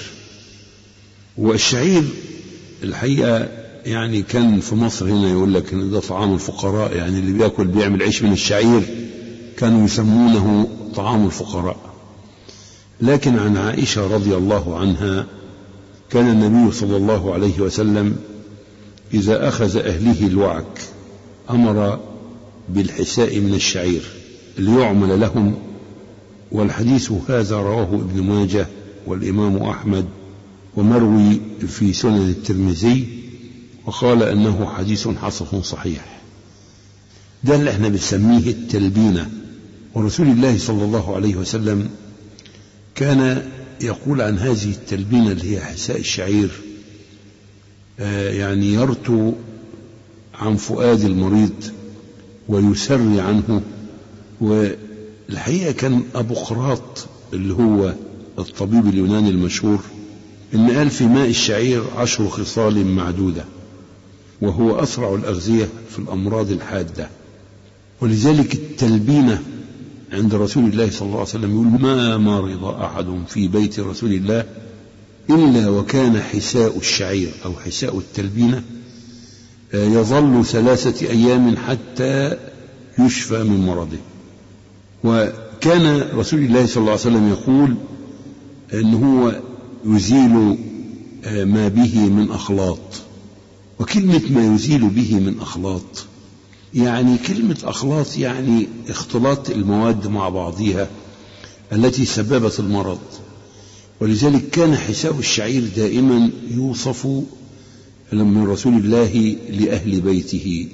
والشعير الحقيقة يعني كان في مصر هنا يقول لك ان ده طعام الفقراء يعني اللي بياكل بيعمل عيش من الشعير كانوا يسمونه طعام الفقراء لكن عن عائشة رضي الله عنها كان النبي صلى الله عليه وسلم إذا أخذ أهله الوعك أمر بالحساء من الشعير ليعمل لهم والحديث هذا رواه ابن ماجه والإمام أحمد ومروي في سنن الترمذي وقال أنه حديث حسن صحيح ده اللي احنا بنسميه التلبينة ورسول الله صلى الله عليه وسلم كان يقول عن هذه التلبينة اللي هي حساء الشعير آه يعني يرتو عن فؤاد المريض ويسري عنه والحقيقة كان أبو قراط اللي هو الطبيب اليوناني المشهور إن قال في ماء الشعير عشر خصال معدودة وهو أسرع الأغذية في الأمراض الحادة ولذلك التلبينة عند رسول الله صلى الله عليه وسلم يقول ما مرض أحد في بيت رسول الله إلا وكان حساء الشعير أو حساء التلبينة يظل ثلاثة أيام حتى يشفى من مرضه وكان رسول الله صلى الله عليه وسلم يقول أن هو يزيل ما به من أخلاط وكلمة ما يزيل به من أخلاط يعني كلمة أخلاط يعني اختلاط المواد مع بعضها التي سببت المرض ولذلك كان حساء الشعير دائما يوصف من رسول الله لأهل بيته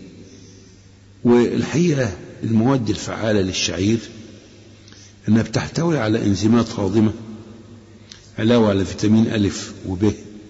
والحقيقة المواد الفعالة للشعير أنها بتحتوي على إنزيمات هاضمة علاوة على فيتامين ألف وب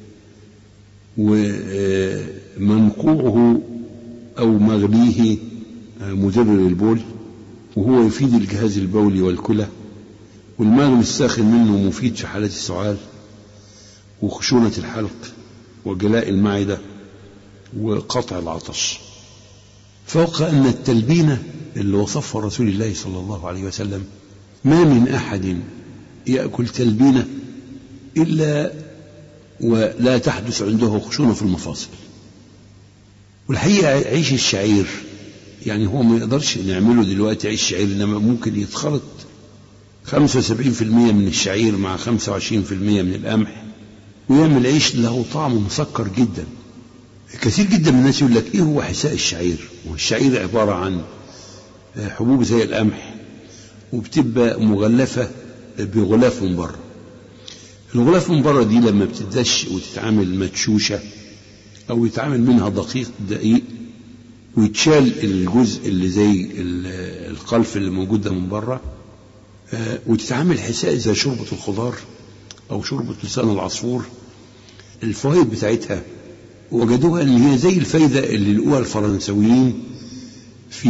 ومنقوعه أو مغليه مدرر البول وهو يفيد الجهاز البولي والكلى والماء الساخن منه مفيد في حالة السعال وخشونة الحلق وجلاء المعدة وقطع العطش فوق أن التلبينة اللي وصفها رسول الله صلى الله عليه وسلم ما من أحد يأكل تلبينة إلا ولا تحدث عنده خشونة في المفاصل والحقيقة عيش الشعير يعني هو ما يقدرش نعمله دلوقتي عيش شعير إنما ممكن يتخلط 75% من الشعير مع 25% من القمح ويعمل عيش له طعم مسكر جدا كثير جدا من الناس يقول لك ايه هو حساء الشعير والشعير عبارة عن حبوب زي القمح وبتبقى مغلفة بغلاف من بره الغلاف من بره دي لما بتدش وتتعامل مدشوشة أو يتعامل منها دقيق دقيق ويتشال الجزء اللي زي القلف اللي موجود ده من بره وتتعامل حساء زي شوربة الخضار أو شوربة لسان العصفور الفوائد بتاعتها وجدوها ان هي زي الفايده اللي لقوها الفرنسويين في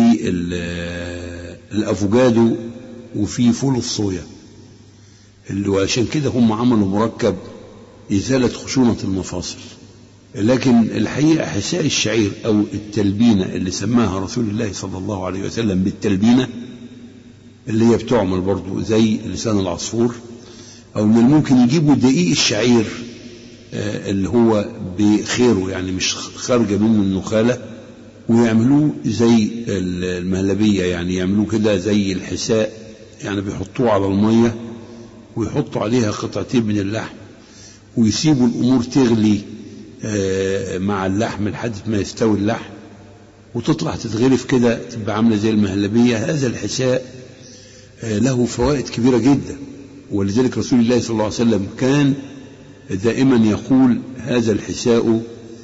الافوكادو وفي فول الصويا اللي وعشان كده هم عملوا مركب ازاله خشونه المفاصل لكن الحقيقه حساء الشعير او التلبينه اللي سماها رسول الله صلى الله عليه وسلم بالتلبينه اللي هي بتعمل برضو زي لسان العصفور او من الممكن يجيبوا دقيق الشعير اللي هو بخيره يعني مش خارجة منه النخالة ويعملوه زي المهلبية يعني يعملوه كده زي الحساء يعني بيحطوه على المية ويحطوا عليها قطعتين من اللحم ويسيبوا الأمور تغلي مع اللحم لحد ما يستوي اللحم وتطلع تتغرف كده تبقى عاملة زي المهلبية هذا الحساء له فوائد كبيرة جدا ولذلك رسول الله صلى الله عليه وسلم كان دائما يقول هذا الحساء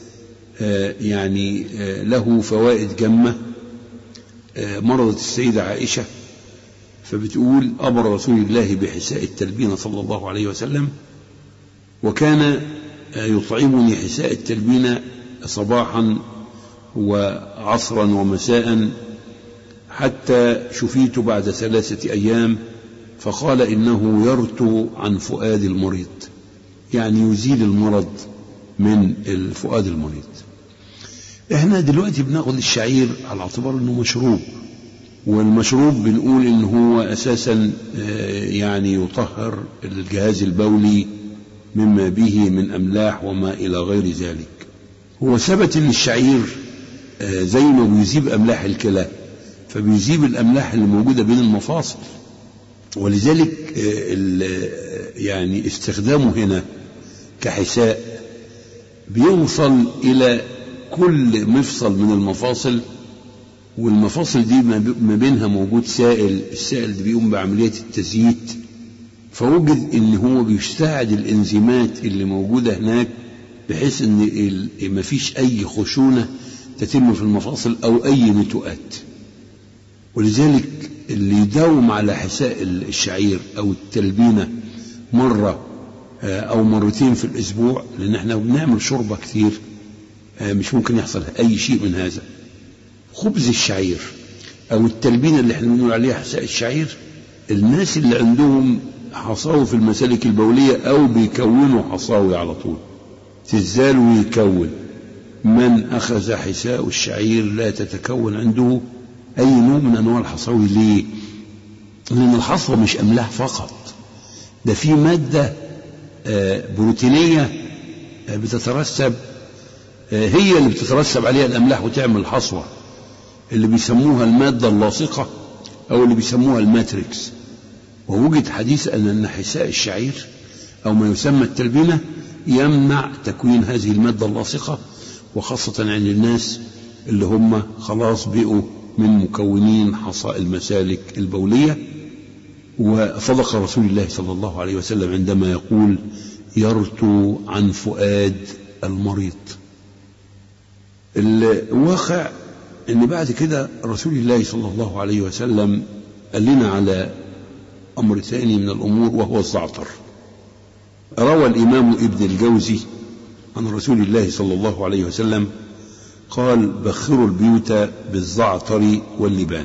يعني له فوائد جمة مرضت السيدة عائشة فبتقول أمر رسول الله بحساء التلبين صلى الله عليه وسلم وكان يطعمني حساء التلبين صباحا وعصرا ومساء حتى شفيت بعد ثلاثة أيام فقال إنه يرتو عن فؤاد المريض يعني يزيل المرض من الفؤاد المريض احنا دلوقتي بناخد الشعير على اعتبار انه مشروب والمشروب بنقول ان هو اساسا يعني يطهر الجهاز البولي مما به من املاح وما الى غير ذلك هو ثبت ان الشعير زي ما بيذيب املاح الكلى فبيذيب الاملاح اللي موجوده بين المفاصل ولذلك يعني استخدامه هنا كحساء بيوصل الى كل مفصل من المفاصل والمفاصل دي ما بينها موجود سائل السائل ده بيقوم بعملية التزييت فوجد ان هو بيساعد الانزيمات اللي موجودة هناك بحيث ان ما فيش اي خشونة تتم في المفاصل او اي نتوءات ولذلك اللي يداوم على حساء الشعير او التلبينة مرة او مرتين في الاسبوع لان احنا بنعمل شوربة كتير مش ممكن يحصل اي شيء من هذا خبز الشعير او التلبينه اللي احنا بنقول عليها حساء الشعير الناس اللي عندهم حصاوي في المسالك البوليه او بيكونوا حصاوي على طول تزال ويكون من اخذ حساء الشعير لا تتكون عنده اي نوع من انواع الحصاوي ليه لان الحصوه مش املاح فقط ده في ماده بروتينيه بتترسب هي اللي بتترسب عليها الاملاح وتعمل حصوه اللي بيسموها الماده اللاصقه او اللي بيسموها الماتريكس ووجد حديث ان انحساء الشعير او ما يسمى التلبينه يمنع تكوين هذه الماده اللاصقه وخاصه عند الناس اللي هم خلاص بقوا من مكونين حصاء المسالك البوليه وصدق رسول الله صلى الله عليه وسلم عندما يقول يرتو عن فؤاد المريض الواقع ان بعد كده رسول الله صلى الله عليه وسلم قال لنا على امر ثاني من الامور وهو الزعتر روى الامام ابن الجوزي عن رسول الله صلى الله عليه وسلم قال بخروا البيوت بالزعتر واللبان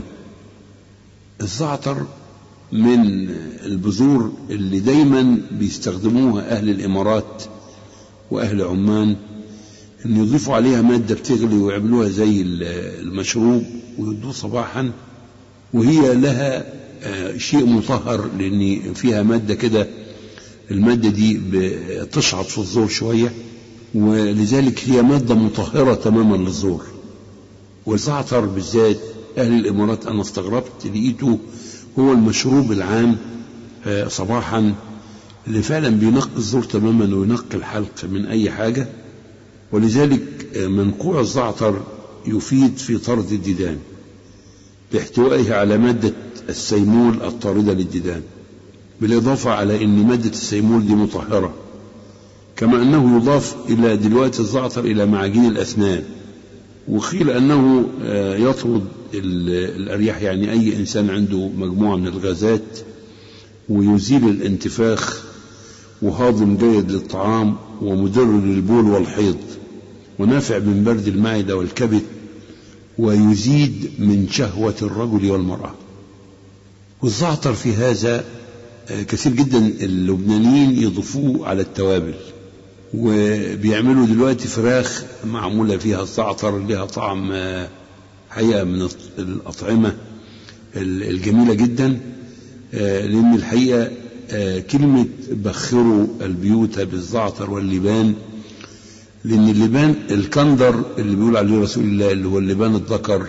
الزعتر من البذور اللي دايما بيستخدموها اهل الامارات واهل عمان ان يضيفوا عليها ماده بتغلي ويعملوها زي المشروب ويدوه صباحا وهي لها شيء مطهر لان فيها ماده كده الماده دي بتشعط في الزور شويه ولذلك هي ماده مطهره تماما للزور والزعتر بالذات اهل الامارات انا استغربت لقيته هو المشروب العام صباحا اللي فعلا بينقي الزور تماما وينقي الحلق من اي حاجه ولذلك منقوع الزعتر يفيد في طرد الديدان لاحتوائه على مادة السيمول الطاردة للديدان بالإضافة على أن مادة السيمول دي مطهرة كما أنه يضاف إلى دلوقتي الزعتر إلى معاجين الأسنان وقيل أنه يطرد الأرياح يعني أي إنسان عنده مجموعة من الغازات ويزيل الانتفاخ وهاضم جيد للطعام ومدر للبول والحيض ونافع من برد المعدة والكبد ويزيد من شهوة الرجل والمرأة والزعتر في هذا كثير جدا اللبنانيين يضيفوه على التوابل وبيعملوا دلوقتي فراخ معمولة فيها الزعتر لها طعم حقيقة من الأطعمة الجميلة جدا لأن الحقيقة كلمة بخروا البيوت بالزعتر واللبان لأن اللبان الكندر اللي بيقول عليه رسول الله اللي هو اللبان الذكر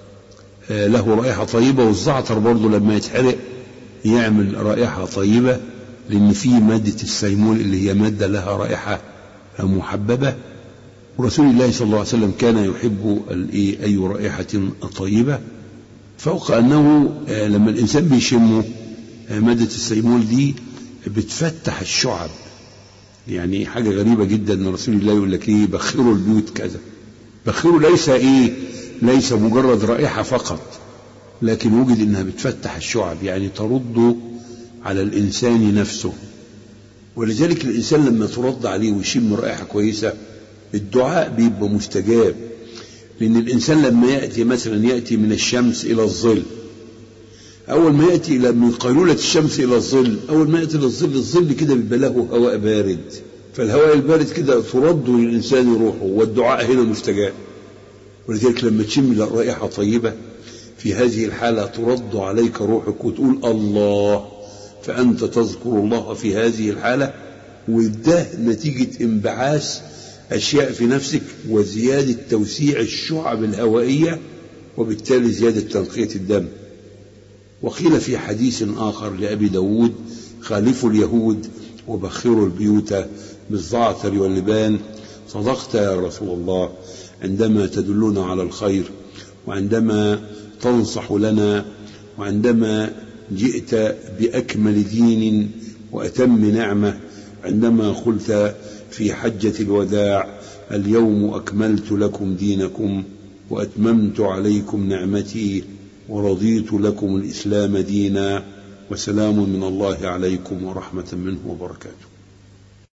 له رائحة طيبة والزعتر برضه لما يتحرق يعمل رائحة طيبة لأن فيه مادة السيمول اللي هي مادة لها رائحة محببة ورسول الله صلى الله عليه وسلم كان يحب أي رائحة طيبة فوق أنه لما الإنسان بيشمه مادة السيمول دي بتفتح الشعب يعني حاجة غريبة جدا ان رسول الله يقول لك ايه بخروا البيوت كذا بخروا ليس ايه ليس مجرد رائحة فقط لكن وجد انها بتفتح الشعب يعني ترد على الانسان نفسه ولذلك الانسان لما ترد عليه ويشم رائحة كويسة الدعاء بيبقى مستجاب لأن الإنسان لما يأتي مثلا يأتي من الشمس إلى الظل أول ما يأتي إلى من قيلولة الشمس إلى الظل أول ما يأتي للظل الظل كده بيبقى له هواء بارد فالهواء البارد كده ترد للإنسان روحه والدعاء هنا مستجاب ولذلك لما تشم رائحة طيبة في هذه الحالة ترد عليك روحك وتقول الله فأنت تذكر الله في هذه الحالة وده نتيجة انبعاث أشياء في نفسك وزيادة توسيع الشعب الهوائية وبالتالي زيادة تنقية الدم وقيل في حديث آخر لأبي داود خالفوا اليهود وبخروا البيوت بالزعتر واللبان صدقت يا رسول الله عندما تدلنا على الخير وعندما تنصح لنا وعندما جئت بأكمل دين وأتم نعمة عندما قلت في حجة الوداع اليوم أكملت لكم دينكم وأتممت عليكم نعمتي ورضيت لكم الإسلام دينا وسلام من الله عليكم ورحمة منه وبركاته